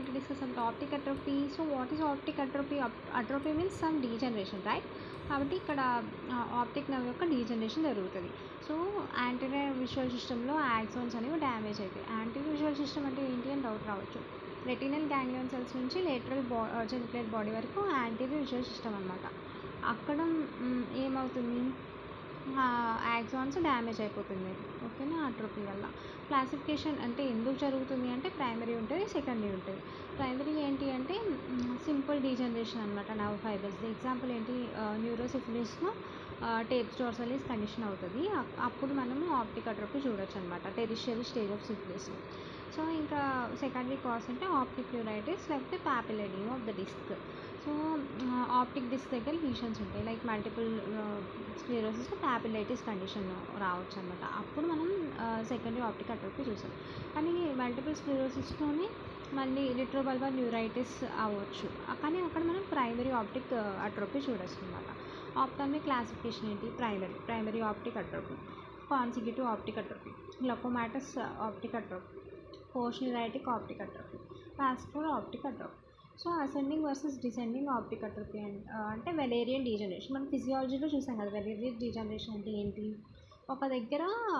to discuss about optic atrophy. So, what is optic atrophy? Op- atrophy means some degeneration, right? కాబట్టి ఇక్కడ optic nerve యొక్క degeneration జరుగుతుంది so anterior visual సిస్టంలో axons అనేవి damage అవుతాయి anterior visual system అంటే ఏంటి అని డౌట్ రావచ్చు రెటినల్ గ్యాంగ్లియన్ సెల్స్ నుంచి లేటరల్ బా జెనిక్యులేట్ బాడీ వరకు యాంటీరియర్ విజువల్ సిస్టమ్ అనమాట అక్కడ మ్, ఏమవుతుంది యాక్సాన్స్ డ్యామేజ్ అయిపోతుంది ఓకేనా అట్రోపీ వల్ల క్లాసిఫికేషన్ అంటే ఎందుకు జరుగుతుంది అంటే ప్రైమరీ ఉంటుంది సెకండరీ ఉంటుంది ప్రైమరీ ఏంటి అంటే సింపుల్ డీజనరేషన్ అనమాట నవ్ ఫైబర్స్ ఎగ్జాంపుల్ ఏంటి న్యూరోసిఫిలిస్లో టేప్ డోర్సలీస్ కండిషన్ అవుతుంది అప్- అప్పుడు మనము ఆప్టిక్ అట్రోపీ చూడొచ్చు అనమాట టెరిషియల్ స్టేజ్ ఆఫ్ సిఫిలిస్లో సో ఇంకా సెకండరీ కాస్ అంటే ఆప్టిక్ న్యూరైటిస్ లేకపోతే papilloedema of the disc so optic disc దగ్గర లీషన్స్ ఉంటాయి like multiple sclerosis papillitis condition రావచ్చు అనమాట అప్పుడు మనం సెకండరీ ఆప్టిక్ అట్రోపీ చూసాం కానీ మల్టిపుల్ స్క్లీరోసిస్లోనే మళ్ళీ రిట్రోబల్బర్ న్యూరైటిస్ అవ్వచ్చు కానీ అక్కడ మనం ప్రైమరీ ఆప్టిక్ అట్రోపీ చూడొచ్చు అనమాట ఆప్టామిక్ క్లాసిఫికేషన్ ఏంటి primary primary optic atrophy consecutive optic atrophy glaucomatous optic atrophy post neuritic optic atrophy vascular optic atrophy so ascending versus descending optic atrophy అంటే వెలేరియన్ డీజనరేషన్ మనం ఫిజియాలజీలో చూసాం కదా వెలేరియన్ డీజనరేషన్ అంటే ఏంటి ఒక దగ్గర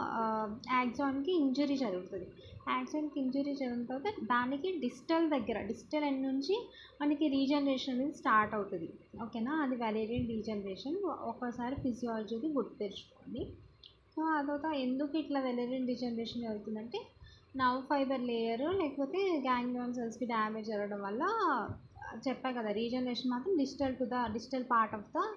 యాక్సాన్కి ఇంజరీ జరుగుతుంది యాక్సాన్కి ఇంజరీ జరిగిన తర్వాత దానికి డిస్టల్ దగ్గర డిస్టల్ ఎండ్ నుంచి మనకి రీజనరేషన్ అనేది స్టార్ట్ అవుతుంది ఓకేనా అది వెలేరియన్ డీజనరేషన్ ఒకసారి ఫిజియాలజీది గుర్తు తెచ్చుకోండి సో ఆ తర్వాత ఎందుకు ఇట్లా వెలేరియన్ డీజనరేషన్ జరుగుతుందంటే నవ్ ఫైబర్ లేయర్ లేకపోతే గ్యాంగ్లియాన్ సెల్స్కి డ్యామేజ్ జరగడం వల్ల చెప్పా కదా రీజనరేషన్ మాత్రం digital to the digital part of the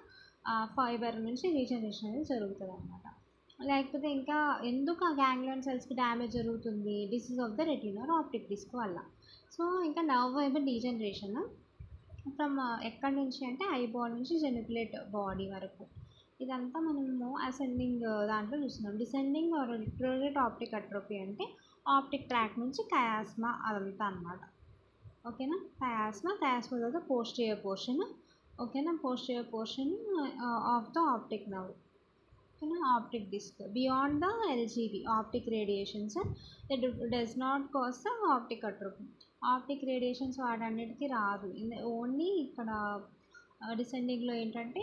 fibre నుంచి రీజనరేషన్ అనేది జరుగుతుంది అనమాట లేకపోతే ఇంకా ఎందుకు ఆ గ్యాంగ్లియాన్ సెల్స్కి డ్యామేజ్ జరుగుతుంది disease of the retina optic disc వల్ల సో ఇంకా నర్వ్ ఫైబర్ డీజనరేషన్ ఫ్రమ్ ఎక్కడి నుంచి అంటే ఐబాల్ నుంచి జెనికులేట్ బాడీ వరకు ఇదంతా మనము అసెండింగ్ దాంట్లో చూస్తున్నాం descending or retrograde optic atrophy అంటే ఆప్టిక్ ట్రాక్ నుంచి కయాస్మా అదంతా అనమాట ఓకేనా కయాస్మా కయాస్మా తర్వాత పోస్టియర్ పోర్షన్ ఓకేనా posterior portion of the optic nerve ఓకేనా optic disc beyond the LGB optic radiations that does not cause the optic atrophy optic radiations వాటన్నిటికీ రాదు ఓన్లీ ఇక్కడ డిసెండింగ్లో ఏంటంటే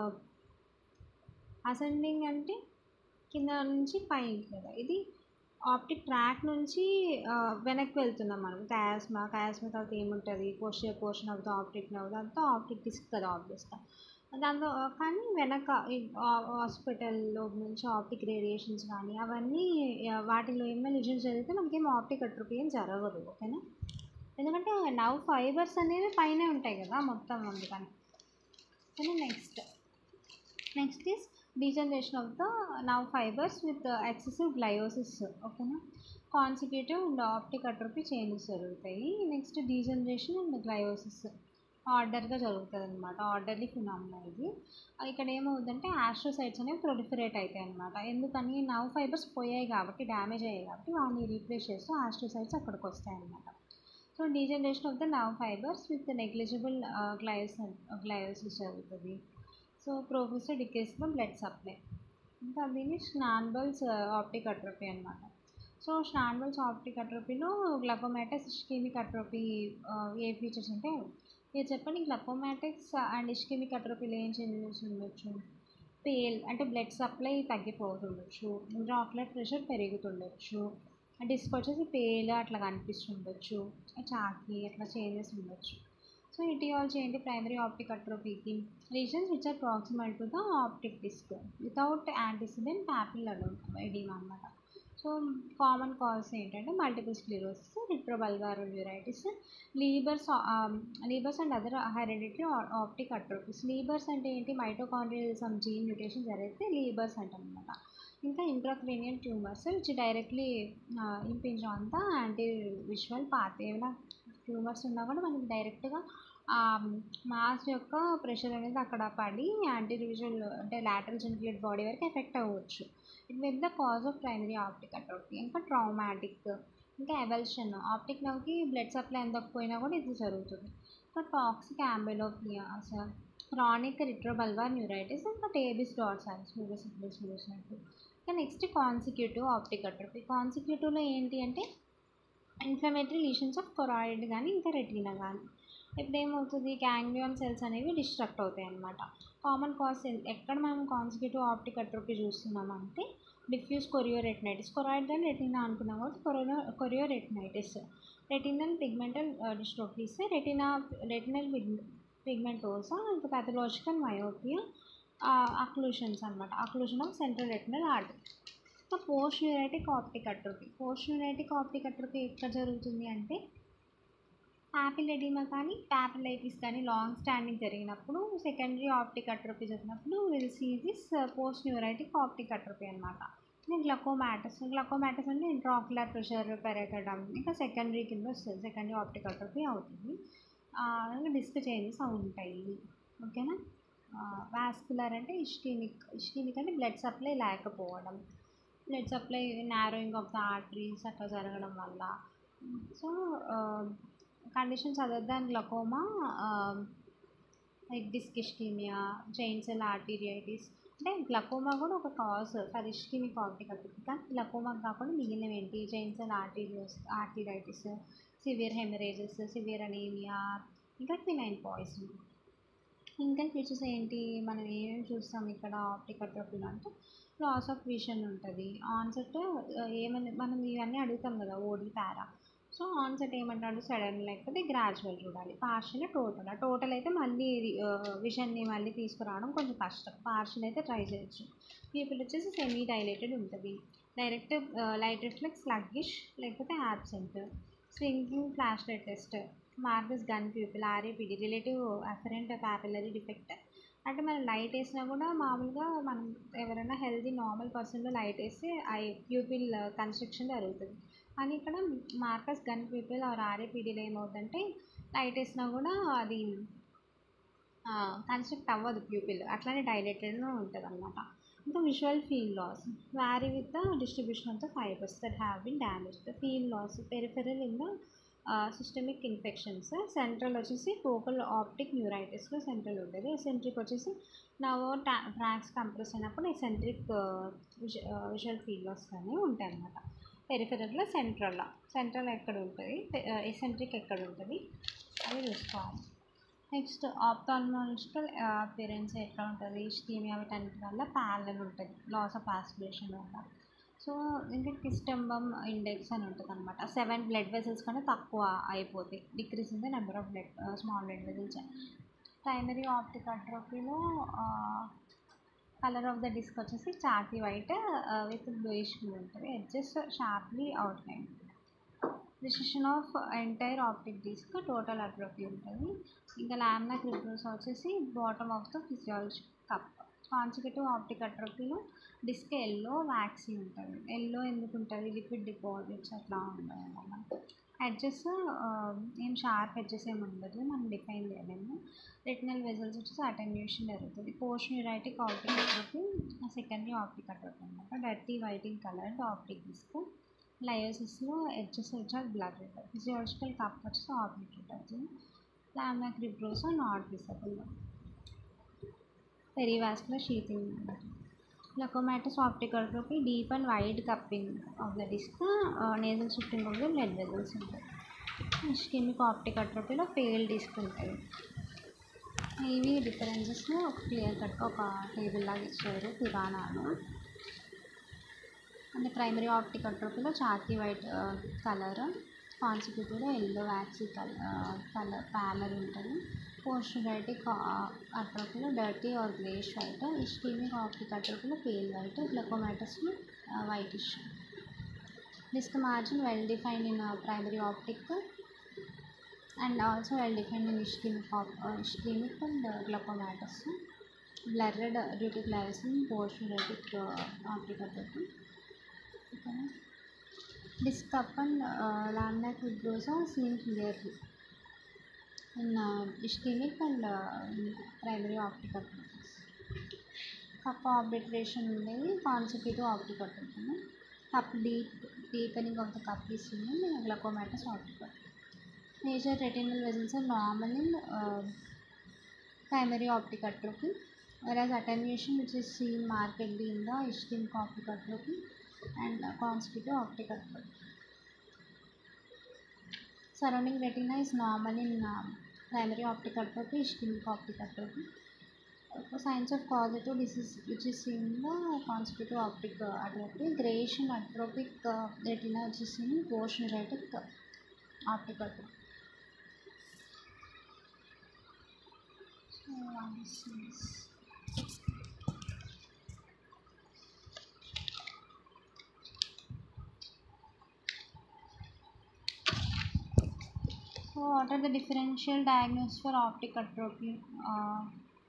అసెండింగ్ అంటే కింద నుంచి పైకి కదా ఇది ఆప్టిక్ ట్రాక్ నుంచి ఆ, వెనక్కి వెళ్తున్నాం మనం కయాస్మా కయాస్మా తర్వాత ఏముంటుంది posterior portion of the optic nerve దాంతో ఆప్టిక్ డిస్క్ కదా ఆబ్వియస్గా దాంతో ఆ, కానీ వెనక హాస్పిటల్లో నుంచి ఆప్టిక్ రేడియేషన్స్ కానీ అవన్నీ ఆ, వాటిలో ఏమైనా లిజన్స్ జరిగితే మనకేం ఆప్టిక్ అట్రోపీ ఏం జరగదు ఓకేనా ఎందుకంటే నవ్ ఫైబర్స్ అనేవి పైనే ఉంటాయి కదా మొత్తం అందుకని కానీ next next is degeneration of the nerve fibres with excessive gliosis ఓకేనా consecutive and optic atrophy changes జరుగుతాయి నెక్స్ట్ డీజనరేషన్ అండ్ గ్లయోసిస్ ఆర్డర్గా జరుగుతుంది అనమాట ఆర్డర్లీ ఫినామినా ఇది ఇక్కడ ఏమవుతుందంటే ఆస్ట్రోసైట్స్ అనేవి ప్రొలిఫరేట్ అవుతాయి అనమాట ఎందుకని నవ్ ఫైబర్స్ పోయాయి కాబట్టి డ్యామేజ్ అయ్యాయి కాబట్టి వాటిని రీప్లేస్ చేస్తూ ఆస్ట్రోసైట్స్ అక్కడికి వస్తాయి అనమాట so degeneration of the nerve fibres with negligible గ్లయోస్ గ్లయోసిస్ జరుగుతుంది సో ప్రొఫెసర్ డికేస్లో బ్లడ్ సప్లై ఇంకా దీన్ని స్నాన్బల్స్ ఆప్టిక్ అట్రోపీ అనమాట సో స్నాన్బల్స్ ఆప్టిక్ అట్రోపీలో గ్లకోమాటస్ ఇష్కెమిక్ అట్రోపీ ఏ ఫీచర్స్ అంటే మీరు చెప్పండి గ్లకోమాటిక్స్ అండ్ ఇష్కెమిక్ అట్రోపీలో ఏం చేంజెస్ ఉండొచ్చు పేల్ అంటే బ్లడ్ సప్లై తగ్గిపోతుండొచ్చు ఆక్యులర్ ప్రెషర్ పెరుగుతుండొచ్చు డిస్క్ వచ్చేసి పేల్ అట్లా కనిపిస్తుండొచ్చు చాకి అట్లా చేంజెస్ ఉండొచ్చు సో ఇటియాలజీ ఏంటి ప్రైమరీ ఆప్టిక్ అట్రోపీకి reasons which are proximal to the optic disc without antecedent papilloedema అనమాట సో కామన్ కాజ్ ఏంటంటే multiple sclerosis retrobulbar neuritis Leber's Leber's and other hereditary optic atrophies Leber's అంటే ఏంటి mitochondrial some gene mutation జరిగితే లీబర్స్ అంటాం అనమాట ఇంకా intracranial tumours which directly impinge on the anti visual path ఏమైనా tumours ఉన్నా కూడా మనకి డైరెక్ట్గా మాస్ యొక్క ప్రెషర్ అనేది అక్కడ పడి యాంటీ విజువల్ అంటే లాటరల్ జెనికులేట్ బాడీ వరకు ఎఫెక్ట్ అవ్వచ్చు it with the cause of primary optic atrophy ఇంకా ట్రామాటిక్ ఇంకా ఎవల్షన్ ఆప్టిక్ నవ్కి బ్లడ్ సప్లై అందకపోయినా కూడా ఇది జరుగుతుంది ఇంకా toxic amblyopias chronic retrobulbar neuritis ఇంకా టేబిస్ డాట్సాన్స్ న్యూరోసిఫిలిస్ చూసినట్టు ఇంకా నెక్స్ట్ కాన్సిక్యూటివ్ ఆప్టిక్ అట్రోపీ కాన్సిక్యూటివ్లో ఏంటి అంటే ఇన్ఫ్లమేటరీ లీషన్స్ ఆఫ్ కొరాయిడ్ కానీ ఇంకా రెటీనా కానీ ఇప్పుడు ఏమవుతుంది గ్యాంగ్లియాన్ సెల్స్ అనేవి డిస్ట్రక్ట్ అవుతాయి అన్నమాట కామన్ కాజ్ ఎక్కడ మనం కాన్సిక్యూటివ్ ఆప్టిక్ అట్రోపీ చూస్తున్నామంటే డిఫ్యూజ్ కొరియో రెటినైటిస్ కొరాయిడ్ కానీ రెటీనా అనుకున్నాం కాబట్టి chorio chorioretinitis retinal pigmental dystrophies retina retinal pigmentosa ఇంకా పెథలాజికల్ మయోపియా అక్లూషన్స్ అనమాట occlusion of central retinal artery ఇంకా post neuritic optic atrophy post neuritic optic atrophy ఎక్కడ జరుగుతుంది అంటే యాపిల్ ఎడిమా కానీ ప్యాపిలైటిస్ కానీ లాంగ్ స్టాండింగ్ జరిగినప్పుడు సెకండరీ ఆప్టిక్ అట్రోపీ జరిగినప్పుడు will see this post neuritic optic atrophy అనమాట గ్లకోమాటస్ గ్లకోమాటస్ అంటే ఇంట్రాక్యులర్ ప్రెషర్ పెరగడం ఇంకా సెకండరీ కింద వస్తుంది సెకండరీ ఆప్టిక్ అట్రోపీ అవుతుంది డిస్క్ చేంజెస్ ఉంటాయి ఓకేనా వాస్కులర్ అంటే ఇస్కీమిక్ ఇస్కీమిక్ అంటే బ్లడ్ సప్లై లేకపోవడం blood supply narrowing of the arteries అట్లా జరగడం వల్ల so conditions other than glaucoma like disc ischaemia giant cell arteritis అంటే గ్లకోమా కూడా ఒక cause for ischaemic optic atrophy కానీ గ్లకోమా కాకుండా మిగిలినవి ఏంటి జైన్ సెల్ ఆర్టీరియోస్ arteritis severe haemorrhages severe anaemia ఇంకా క్వినైన్ పాయిజన్ ఇంకా ఫీచర్స్ ఏంటి మనం ఏమేమి చూస్తాం ఇక్కడ ఆప్టిక్ అట్రోపీలో అంటే లాస్ ఆఫ్ విషన్ ఉంటుంది ఆన్సెట్ ఏమని మనం ఇవన్నీ అడుగుతాం కదా ఓడి పారా సో ఆన్సెట్ ఏమంటాడు సడన్ లేకపోతే గ్రాడ్యువల్ చూడాలి పార్షియల్ టోటల్ టోటల్ అయితే మళ్ళీ విషన్ని మళ్ళీ తీసుకురావడం కొంచెం కష్టం పార్షియల్ అయితే ట్రై చేయొచ్చు పీపుల్ వచ్చేసి సెమీ డైలేటెడ్ ఉంటుంది డైరెక్ట్ లైట్ రిఫ్లెక్స్ స్లగ్గిష్ లేకపోతే absent swinging flash light test Marcus Gunn pupil RAPD relative afferent pupillary defect అంటే మనం లైట్ వేసినా కూడా మామూలుగా మనం ఎవరైనా హెల్తీ నార్మల్ పర్సన్లో లైట్ వేస్తే ఐ ప్యూపిల్ కన్స్ట్రక్షన్ జరుగుతుంది కానీ ఇక్కడ మార్కస్ గన్ ప్యూపిల్ ఆర్ ఆర్ఏపీడీలో ఏమవుతుందంటే లైట్ వేసినా కూడా అది కన్స్ట్రక్ట్ అవ్వదు ప్యూపిల్ అట్లానే డైలేటెడ్ ఉంటుంది అనమాట ఇంకా visual field loss vary with the distribution of the fibres that have been damage the field loss peripheral in the systemic infections central వచ్చేసి ఫోకల్ ఆప్టిక్ న్యూరైటిస్లో సెంట్రల్ ఉంటుంది ఎసెంట్రిక్ వచ్చేసి నవో టా ట్రాక్స్ కంప్రెస్ అయినప్పుడు ఎసెంట్రిక్ విజువల్ ఫీల్ లాస్ అనేవి ఉంటాయి అన్నమాట పెరిఫెరల్లో సెంట్రల్లో సెంట్రల్ ఎక్కడ ఉంటుంది ఎసెంట్రిక్ ఎక్కడ ఉంటుంది అది చూసుకోవాలి నెక్స్ట్ ఆప్థాల్మాలజికల్ అపిరెన్స్ ఎట్లా ఉంటుంది స్టీమియా వీటన్నిటి వల్ల ప్యారలల్ ఉంటుంది లాస్ ఆఫ్ ఆస్పిరేషన్ వల్ల సో ఇంకా కిస్టంబమ్ ఇండెక్స్ అని ఉంటుంది అనమాట సెవెన్ బ్లడ్ వెజల్స్ కన్నా తక్కువ అయిపోతాయి decrease in the number of blood small blood vessels primary optic అట్రోఫీలో కలర్ ఆఫ్ ద డిస్క్ వచ్చేసి చాకీ వైట్ విత్ బ్లూయిష్ ఉంటుంది edges sharply outline decision of entire optic disc total atrophy ఉంటుంది ఇంకా lamina cribrosa వచ్చేసి bottom of the physiology cup consecutive optic అట్రోఫీలో disc yellow waxy ఉంటుంది yellow ఎందుకు ఉంటుంది liquid deposits అట్లా ఉంటాయి అన్నమాట ఎడ్జెస్ ఏం షార్ప్ ఎడ్జెస్ ఏమి ఉండదు మనం డిఫైన్ చేయలేము రెటినల్ వెజల్స్ వచ్చేసి అటెన్యూషన్ జరుగుతుంది post neuritic optic atrophy secondary optic atrophy అనమాట dirty whiting coloured optic disc లయోసిస్లో ఎడ్జెస్ వచ్చి బ్లడ్ ఉంటుంది ఫిజియాలజికల్ కప్ వచ్చేసి ఆప్టిక్ ఉంటుంది lamina cribrosa not visible perivascular sheathing glaucomatous optic atrophy deep and wide cupping of the disc nasal shifting of the blood vessels ఉంటుంది ischaemic optic అట్రోఫీలో pale disc ఉంటుంది ఇవి differences ఒక clear కట్గా ఒక table లాగా ఇచ్చారు పురాణాలు అంటే ప్రైమరీ ఆప్టిక్ అట్రోఫీలో చాకీ వైట్ కలర్ కాన్సిక్యూటివ్లో yellow waxy colour colour pallor ఉంటుంది పోస్ట్ డైటిక్ అట్రోఫీలో dirty or greyish white ischaemic optic అట్రోఫీలో పేల్ వైట్ గ్లకోమాటస్లో whitish disc margin well defined in primary optic and also well defined in ischaemic ischaemic and glaucomatous blurred due to గ్లైసిన్ post డైటిక్ optic atrophy Disc cup and uh, lamina fibrosa seen clearly in uh, ischemic and uh, in primary optic atrophies. Cup obliteration ఉండేది consecutive optic atrophy cup deep deepening of the cup is in glaucomatous optic major retinal vessels are normal in primary optic atrophy whereas attenuation which is seen markedly in the ischemic optic atrophy and uh, constitutive optic atrophy. surrounding retina is normal in um, primary optic atrophy, ischemic optic atrophy. Uh, signs of causative disease which is in the constitutive optic uh, atrophy, grayish and atrophic uh, retina which is in post-neuritic uh, optic atrophy. So, one is So, what are the differential diagnosis for optic atrophy? Uh,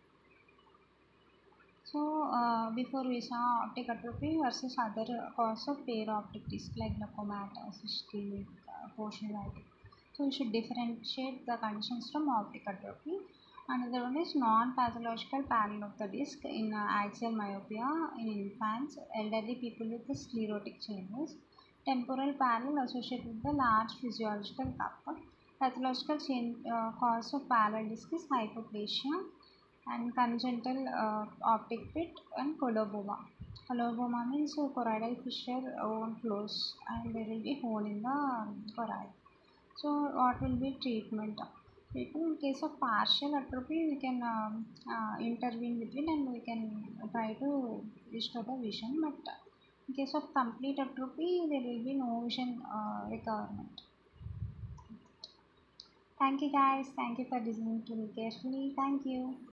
so, uh, before we saw optic atrophy versus other cause of para-optic disc like glaucomatosis, ischemic, uh, post-neuritic. So, we should differentiate the conditions from optic atrophy. Another one is non-pathological parallel of the disc in uh, axial myopia in infants, elderly people with the sclerotic changes, temporal parallel associated with the large physiological cup. Pathological change, uh, cause of parallel disc is hypoplasia and congenital uh, optic pit and coloboma. Coloboma means uh, choroidal fissure won't close and there will be hole in the um, choroid. So what will be treatment? Treatment in case of partial atrophy we can um, uh, intervene between and we can try to restore the vision but in case of complete atrophy there will be no vision uh, recoverment. Thank you guys. Thank you for listening to me carefully. Thank you.